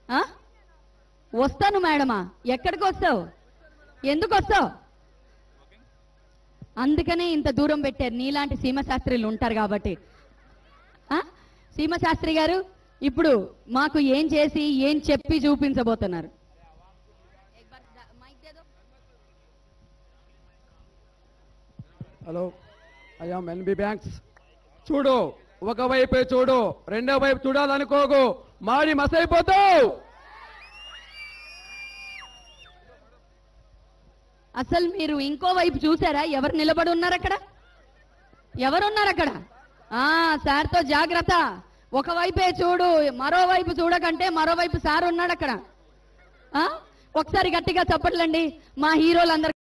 ఆ? వస్తాను మేడమా ఎక్కడికి వస్తావు ఎందుకు వస్తావు అందుకనే ఇంత దూరం పెట్టారు నీలాంటి సీమశాస్త్రులు ఉంటారు కాబట్టి ఆ? సీమశాస్త్రి గారు ఇప్పుడు మాకు ఏం చేసి ఏం చెప్పి చూపించబోతున్నారు హలో ఐఎమ్ ఎన్బి బ్యాంక్స్ చూడు ఒకవైపే చూడు రెండో వైపు చూడాలనుకోకు మాడి మసైపోతావు అసలు మీరు ఇంకో వైపు చూసారా ఎవరు నిలబడి ఉన్నారు అక్కడ ఎవరున్నారు అక్కడ ఆ సార్తో జాగ్రత్త ఒకవైపే చూడు మరోవైపు చూడకంటే మరోవైపు సార్ ఉన్నాడు అక్కడ ఆ ఒకసారి గట్టిగా చప్పట్లండి మా హీరోలందరూ